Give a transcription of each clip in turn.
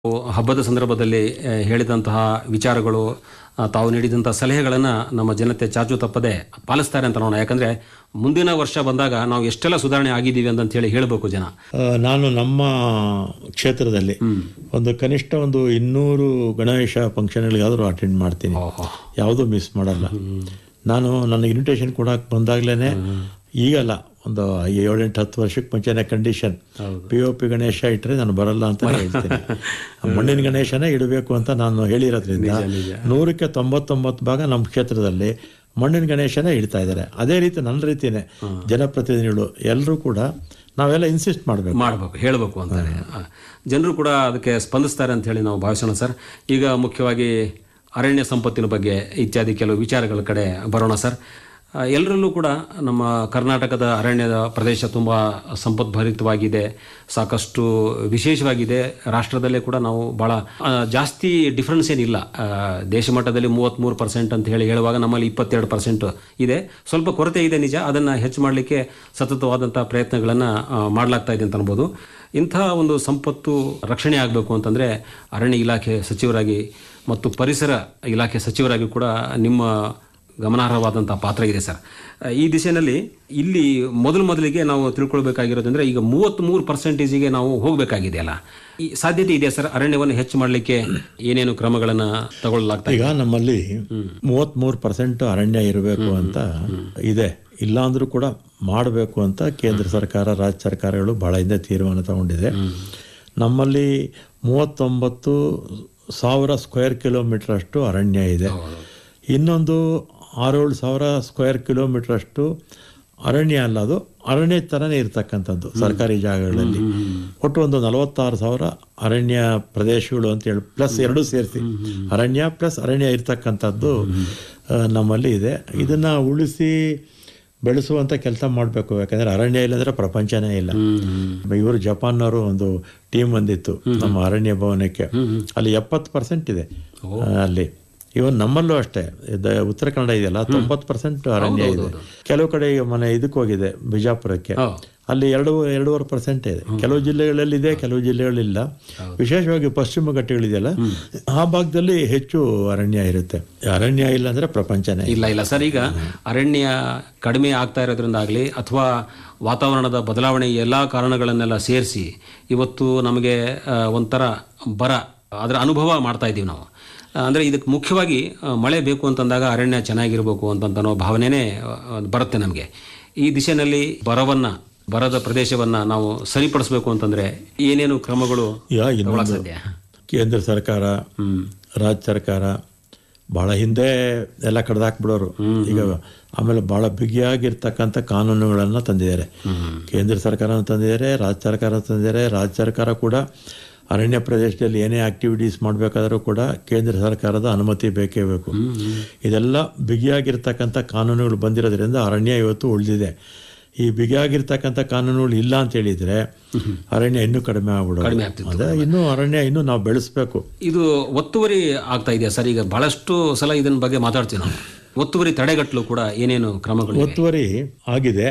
ಹಬ್ಬದ ಸಂದರ್ಭದಲ್ಲಿ ಆ, ಹೇಳಿದಂತಹ ವಿಚಾರಗಳು ಆ, ತಾವು ನೀಡಿದಂತಹ ಸಲಹೆಗಳನ್ನು ನಮ್ಮ ಜನತೆ ಚಾಚು ತಪ್ಪದೆ ಪಾಲಿಸ್ತಾರೆ ಅಂತ ನೋಡೋಣ ಯಾಕಂದ್ರೆ ಮುಂದಿನ ವರ್ಷ ಬಂದಾಗ ನಾವು ಎಷ್ಟೆಲ್ಲ ಸುಧಾರಣೆ ಆಗಿದ್ದೀವಿ ಅಂತ ಹೇಳಿ ಹೇಳಬೇಕು ಜನ ಆ, ನಾನು ನಮ್ಮ ಕ್ಷೇತ್ರದಲ್ಲಿ ಒಂದು ಕನಿಷ್ಠ ಒಂದು ಇನ್ನೂರು ಗಣೇಶ ಫಂಕ್ಷನ್ಗಳಿಗಾದರೂ ಅಟೆಂಡ್ ಮಾಡ್ತೀನಿ ಓಹೋ ಯಾವುದೂ ಮಿಸ್ ಮಾಡಲ್ಲ ನಾನು ನನ್ನ ಇನ್ವಿಟೇಷನ್ ಕೊಡಕ್ಕೆ ಬಂದಾಗ್ಲೇ ಈಗಲ್ಲ ಒಂದು ಏಳೆಂಟು ಹತ್ತು ವರ್ಷಕ್ಕೆ ಮುಂಚೆನೇ condition P O P Ganesha ಇಟ್ಟರೆ ನಾನು ಬರಲ್ಲ ಅಂತ ಹೇಳ್ತೀನಿ ಮಣ್ಣಿನ ಗಣೇಶನೇ ಇಡಬೇಕು ಅಂತ ನಾನು ಹೇಳಿರೋದ್ರಿಂದ ನೂರಕ್ಕೆ ತೊಂಬತ್ತೊಂಬತ್ತು ಭಾಗ ನಮ್ಮ ಕ್ಷೇತ್ರದಲ್ಲಿ ಮಣ್ಣಿನ ಗಣೇಶನೇ ಇಡ್ತಾ ಇದ್ದಾರೆ ಅದೇ ರೀತಿ ನನ್ನ ರೀತಿಯೇ ಜನಪ್ರತಿನಿಧಿಗಳು ಎಲ್ಲರೂ ಕೂಡ ನಾವೆಲ್ಲ ಇನ್ಸಿಸ್ಟ್ ಮಾಡಬೇಕು ಮಾಡಬೇಕು ಹೇಳಬೇಕು ಅಂತಾರೆ ಆ, ಜನರು ಕೂಡ ಅದಕ್ಕೆ ಸ್ಪಂದಿಸ್ತಾರೆ ಅಂತ ಹೇಳಿ ನಾವು ಭಾವಿಸೋಣ ಸರ್ ಈಗ ಮುಖ್ಯವಾಗಿ ಅರಣ್ಯ ಸಂಪತ್ತಿನ ಬಗ್ಗೆ ಇತ್ಯಾದಿ ಕೆಲವು ವಿಚಾರಗಳ ಕಡೆ ಬರೋಣ ಸರ್ ಆ, ಎಲ್ಲರಲ್ಲೂ ಕೂಡ ನಮ್ಮ ಕರ್ನಾಟಕದ ಅರಣ್ಯದ ಪ್ರದೇಶ ತುಂಬ ಸಂಪದ್ಭರಿತವಾಗಿದೆ ಸಾಕಷ್ಟು ವಿಶೇಷವಾಗಿದೆ ರಾಷ್ಟ್ರದಲ್ಲೇ ಕೂಡ ನಾವು ಭಾಳ ಆ, ಜಾಸ್ತಿ ಡಿಫ್ರೆನ್ಸ್ ಏನಿಲ್ಲ ಆ, ದೇಶ ಮಟ್ಟದಲ್ಲಿ ಮೂವತ್ತ್ಮೂರು ಪರ್ಸೆಂಟ್ ಅಂತ ಹೇಳಿ ಹೇಳುವಾಗ ನಮ್ಮಲ್ಲಿ ಇಪ್ಪತ್ತೆರಡು ಪರ್ಸೆಂಟ್ ಇದೆ ಸ್ವಲ್ಪ ಕೊರತೆ ಇದೆ ನಿಜ ಅದನ್ನು ಹೆಚ್ಚು ಮಾಡಲಿಕ್ಕೆ ಸತತವಾದಂಥ ಪ್ರಯತ್ನಗಳನ್ನು ಮಾಡಲಾಗ್ತಾ ಇದೆ ಅಂತ ಅನ್ಬೋದು ಇಂಥ ಒಂದು ಸಂಪತ್ತು ರಕ್ಷಣೆ ಆಗಬೇಕು ಅಂತಂದರೆ ಅರಣ್ಯ ಇಲಾಖೆ ಸಚಿವರಾಗಿ ಮತ್ತು ಪರಿಸರ ಇಲಾಖೆ ಸಚಿವರಾಗಿ ಕೂಡ ನಿಮ್ಮ ಗಮನಾರ್ಹವಾದಂಥ ಪಾತ್ರ ಇದೆ ಸರ್ ಈ ದಿಶೆಯಲ್ಲಿ ಇಲ್ಲಿ ಮೊದಲು ಮೊದಲಿಗೆ ನಾವು ತಿಳ್ಕೊಳ್ಬೇಕಾಗಿರೋದಂದ್ರೆ ಈಗ ಮೂವತ್ತ್ಮೂರು ಪರ್ಸೆಂಟೇಜಿಗೆ ನಾವು ಹೋಗಬೇಕಾಗಿದೆ ಅಲ್ಲ ಈ ಸಾಧ್ಯತೆ ಇದೆ ಸರ್ ಅರಣ್ಯವನ್ನು ಹೆಚ್ಚು ಮಾಡಲಿಕ್ಕೆ ಏನೇನು ಕ್ರಮಗಳನ್ನು ತಗೊಳ್ಳಲಾಗ್ತಾ ಈಗ ನಮ್ಮಲ್ಲಿ ಮೂವತ್ತ್ಮೂರು ಪರ್ಸೆಂಟ್ ಅರಣ್ಯ ಇರಬೇಕು ಅಂತ ಇದೆ ಇಲ್ಲ ಅಂದ್ರೂ ಕೂಡ ಮಾಡಬೇಕು ಅಂತ ಕೇಂದ್ರ ಸರ್ಕಾರ ರಾಜ್ಯ ಸರ್ಕಾರಗಳು ಭಾಳ ಹಿಂದೆ ತೀರ್ಮಾನ ತಗೊಂಡಿದೆ ನಮ್ಮಲ್ಲಿ ಮೂವತ್ತೊಂಬತ್ತು ಸಾವಿರ ಸ್ಕ್ವೇರ್ ಕಿಲೋಮೀಟರ್ ಅಷ್ಟು ಅರಣ್ಯ ಇದೆ ಇನ್ನೊಂದು ಆರೇಳು ಸಾವಿರ ಸ್ಕ್ವೇರ್ ಕಿಲೋಮೀಟರ್ ಅಷ್ಟು ಅರಣ್ಯ ಅಲ್ಲ ಅದು ಅರಣ್ಯ ಥರನೇ ಇರ್ತಕ್ಕಂಥದ್ದು ಸರ್ಕಾರಿ ಜಾಗಗಳಲ್ಲಿ ಒಟ್ಟು ಒಂದು ನಲವತ್ತಾರು ಸಾವಿರ ಅರಣ್ಯ ಪ್ರದೇಶಗಳು ಅಂತ ಹೇಳಿ ಪ್ಲಸ್ ಎರಡು ಸೇರಿಸಿ ಅರಣ್ಯ ಪ್ಲಸ್ ಅರಣ್ಯ ಇರ್ತಕ್ಕಂಥದ್ದು ಆ, ನಮ್ಮಲ್ಲಿ ಇದೆ ಇದನ್ನ ಉಳಿಸಿ ಬೆಳೆಸುವಂತ ಕೆಲಸ ಮಾಡಬೇಕು ಯಾಕಂದ್ರೆ ಅರಣ್ಯ ಇಲ್ಲಂದ್ರೆ ಪ್ರಪಂಚನೇ ಇಲ್ಲ ಇವರು ಜಪಾನ್ನವರು ಒಂದು ಟೀಮ್ ಬಂದಿತ್ತು ನಮ್ಮ ಅರಣ್ಯ ಭವನಕ್ಕೆ ಅಲ್ಲಿ ಎಪ್ಪತ್ತು ಪರ್ಸೆಂಟ್ ಇದೆ ಆ, ಅಲ್ಲಿ ಇವನ್ ನಮ್ಮಲ್ಲೂ ಅಷ್ಟೇ ಇದ- ಉತ್ತರ ಕನ್ನಡ ಇದೆಯಲ್ಲ ತೊಂಬತ್ತು ಪರ್ಸೆಂಟ್ ಅರಣ್ಯ ಇದೆ ಕೆಲವು ಕಡೆ ಈಗ ಮನೆ ಇದಕ್ಕೆ ಹೋಗಿದೆ ಬಿಜಾಪುರಕ್ಕೆ ಹಾ. ಅಲ್ಲಿ ಎರಡು ಎರಡೂವರೆ ಪರ್ಸೆಂಟ್ ಇದೆ ಕೆಲವು ಜಿಲ್ಲೆಗಳಲ್ಲಿ ಇದೆ ಕೆಲವು ಜಿಲ್ಲೆಗಳಿಲ್ಲ ವಿಶೇಷವಾಗಿ ಪಶ್ಚಿಮ ಘಟ್ಟಗಳಿದೆಯಲ್ಲ ಆ ಭಾಗದಲ್ಲಿ ಹೆಚ್ಚು ಅರಣ್ಯ ಇರುತ್ತೆ ಅರಣ್ಯ ಇಲ್ಲ ಅಂದ್ರೆ ಪ್ರಪಂಚನೇ ಇಲ್ಲ. ಇಲ್ಲ ಇಲ್ಲ ಸರ್ ಈಗ ಅರಣ್ಯ ಕಡಿಮೆ ಆಗ್ತಾ ಇರೋದ್ರಿಂದಾಗಲಿ ಅಥವಾ ವಾತಾವರಣದ ಬದಲಾವಣೆ ಎಲ್ಲ ಕಾರಣಗಳನ್ನೆಲ್ಲ ಸೇರಿಸಿ ಇವತ್ತು ನಮಗೆ ಆ, ಒಂಥರ ಬರ ಅದರ ಅನುಭವ ಮಾಡ್ತಾ ಇದ್ದೀವಿ ನಾವು ಆ, ಅಂದ್ರೆ ಇದಕ್ಕೆ ಮುಖ್ಯವಾಗಿ ಆ, ಮಳೆ ಬೇಕು ಅಂತಂದಾಗ ಅರಣ್ಯ ಚೆನ್ನಾಗಿರ್ಬೇಕು ಅಂತಂತ ಅನ್ನೋ ಭಾವನೆನೇ ಆ, ಬರುತ್ತೆ ನಮಗೆ ಈ ದಿಶೆಯಲ್ಲಿ ಬರವನ್ನ ಬರದ ಪ್ರದೇಶವನ್ನ ನಾವು ಸರಿಪಡಿಸಬೇಕು ಅಂತಂದ್ರೆ ಏನೇನು ಕ್ರಮಗಳು ಈಗ ತಗೊಳಕ್ ಇನ್ನೊಂದು ಸಾಧ್ಯ ಕೇಂದ್ರ ಸರ್ಕಾರ ರಾಜ್ಯ ಸರ್ಕಾರ ಬಹಳ ಹಿಂದೆ ಎಲ್ಲ ಕಡ್ದಾಕ್ಬಿಡೋರು ಈಗ ಆಮೇಲೆ ಬಹಳ ಬಿಗಿಯಾಗಿರ್ತಕ್ಕಂಥ ಕಾನೂನುಗಳನ್ನ ತಂದಿದ್ದಾರೆ ಕೇಂದ್ರ ಸರ್ಕಾರ ತಂದಿದ್ದಾರೆ ರಾಜ್ಯ ಸರ್ಕಾರ ತಂದಿದ್ದಾರೆ ರಾಜ್ಯ ಸರ್ಕಾರ ಕೂಡ ಅರಣ್ಯ ಪ್ರದೇಶದಲ್ಲಿ ಏನೇ ಆಕ್ಟಿವಿಟೀಸ್ ಮಾಡಬೇಕಾದ್ರೂ ಕೂಡ ಕೇಂದ್ರ ಸರ್ಕಾರದ ಅನುಮತಿ ಬೇಕೇ ಬೇಕು ಇದೆಲ್ಲ ಬಿಗಿಯಾಗಿರ್ತಕ್ಕಂಥ ಕಾನೂನುಗಳು ಬಂದಿರೋದ್ರಿಂದ ಅರಣ್ಯ ಇವತ್ತು ಉಳಿದಿದೆ ಈ ಬಿಗಿಯಾಗಿರ್ತಕ್ಕಂಥ ಕಾನೂನುಗಳು ಇಲ್ಲ ಅಂತ ಹೇಳಿದ್ರೆ ಅರಣ್ಯ ಇನ್ನೂ ಕಡಿಮೆ ಆಗ್ಬಿಡೋದು ಕಡಿಮೆ ಆಗ್ತಿತ್ತು. ಅದೇ ಇನ್ನೂ ಅರಣ್ಯ ಇನ್ನೂ ನಾವು ಬೆಳೆಸ್ಬೇಕು ಇದು ಒತ್ತುವರಿ ಆಗ್ತಾ ಇದೆಯಾ ಸರ್ ಈಗ ಬಹಳಷ್ಟು ಸಲ ಇದನ್ನ ಬಗ್ಗೆ ಮಾತಾಡ್ತೀವಿ ನಾವು ಒತ್ತುವರಿ ತಡೆಗಟ್ಟಲು ಕೂಡ ಏನೇನು ಕ್ರಮಗಳು ಒತ್ತುವರಿ ಆಗಿದೆ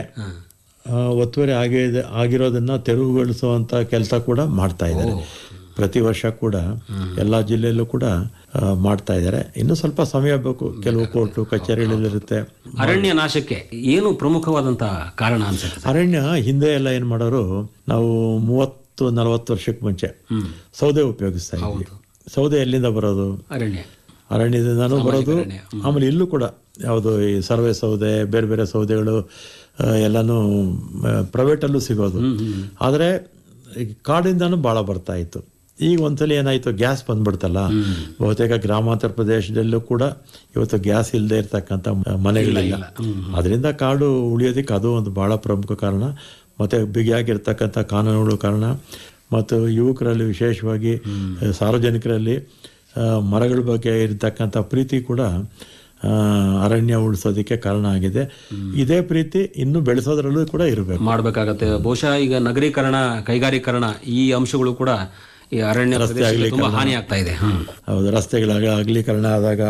ಆ, ಒತ್ತುವರಿ ಆಗಿದೆ ಆಗಿರೋದನ್ನ ತೆರವುಗೊಳಿಸುವಂತ ಕೆಲಸ ಕೂಡ ಮಾಡ್ತಾ ಇದ್ದಾರೆ ಪ್ರತಿ ವರ್ಷ ಕೂಡ ಎಲ್ಲ ಜಿಲ್ಲೆಯಲ್ಲೂ ಕೂಡ ಆ, ಮಾಡ್ತಾ ಇದ್ದಾರೆ ಇನ್ನು ಸ್ವಲ್ಪ ಸಮಯ ಬೇಕು ಕೆಲವು ಕೋರ್ಟು ಕಚೇರಿಗಳಿರುತ್ತೆ ಅರಣ್ಯ ನಾಶಕ್ಕೆ ಏನು ಪ್ರಮುಖವಾದಂತಹ ಕಾರಣ ಅನ್ಸುತ್ತೆ ಸರ್? ಅರಣ್ಯ ಹಿಂದೆ ಎಲ್ಲ ಏನ್ ಮಾಡೋರು ನಾವು ಮೂವತ್ತು ನಲವತ್ತು ವರ್ಷಕ್ಕೆ ಮುಂಚೆ ಸೌದೆ ಉಪಯೋಗಿಸ್ತಾ ಇದ್ವಿ ಸೌದೆ ಎಲ್ಲಿಂದ ಬರೋದು ಅರಣ್ಯ ಅರಣ್ಯದಿಂದನೂ ಬರೋದು ಆಮೇಲೆ ಇಲ್ಲೂ ಕೂಡ ಯಾವುದು ಈ ಸರ್ವೆ ಸೌದೆ ಬೇರೆ ಬೇರೆ ಸೌದೆಗಳು ಆ, ಎಲ್ಲನೂ ಪ್ರೈವೇಟಲ್ಲೂ ಸಿಗೋದು ಆದರೆ ಈ ಕಾಡಿಂದನೂ ಭಾಳ ಬರ್ತಾ ಇತ್ತು ಈಗ ಒಂದ್ಸಲ ಏನಾಯ್ತು ಗ್ಯಾಸ್ ಬಂದ್ಬಿಡ್ತಲ್ಲ ಬಹುತೇಕ ಗ್ರಾಮಾಂತರ ಪ್ರದೇಶದಲ್ಲೂ ಕೂಡ ಇವತ್ತು ಗ್ಯಾಸ್ ಇಲ್ಲದೆ ಇರ್ತಕ್ಕಂಥ ಮನೆಗಳಿಲ್ಲ ಅದರಿಂದ ಕಾಡು ಉಳಿಯೋದಕ್ಕೆ ಅದು ಒಂದು ಭಾಳ ಪ್ರಮುಖ ಕಾರಣ ಮತ್ತೆ ಬಿಗಿಯಾಗಿರ್ತಕ್ಕಂಥ ಕಾನೂನುಗಳು ಕಾರಣ ಮತ್ತು ಯುವಕರಲ್ಲಿ ವಿಶೇಷವಾಗಿ ಸಾರ್ವಜನಿಕರಲ್ಲಿ ಆ, ಮರಗಳ ಬಗ್ಗೆ ಇರತಕ್ಕಂಥ ಪ್ರೀತಿ ಕೂಡ ಆ, ಅರಣ್ಯ ಉಳಿಸೋದಕ್ಕೆ ಕಾರಣ ಆಗಿದೆ ಇದೇ ಪ್ರೀತಿ ಇನ್ನು ಬೆಳೆಸೋದ್ರಲ್ಲೂ ಕೂಡ ಇರಬೇಕು ಮಾಡ್ಬೇಕಾಗತ್ತೆ ಬಹುಶಃ ಈಗ ನಗರೀಕರಣ ಕೈಗಾರೀಕರಣ ಈ ಅಂಶಗಳು ಕೂಡ ಈ ಅರಣ್ಯ ಪ್ರದೇಶಕ್ಕೆ ತುಂಬಾ ಹಾನಿ ಆಗ್ತಾ ಇದೆ ಹ್ಮ್. ಹೌದು ರಸ್ತೆಗಳ ಅಗಲೀಕರಣ ಆದಾಗ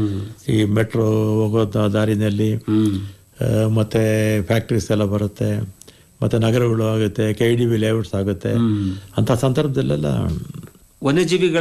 ಈ ಮೆಟ್ರೋ ಹೋಗೋ ದ- ದಾರಿನಲ್ಲಿ ಆ, ಮತ್ತೆ ಫ್ಯಾಕ್ಟ್ರೀಸ್ ಎಲ್ಲ ಬರುತ್ತೆ ಮತ್ತೆ ನಗರಗಳು ಆಗುತ್ತೆ ಕೆ ಡಿ ಬಿ ಲೇಔಟ್ಸ್ ಆಗುತ್ತೆ ಅಂತ ಸಂದರ್ಭದಲ್ಲೆಲ್ಲ ವನ್ಯಜೀವಿಗಳ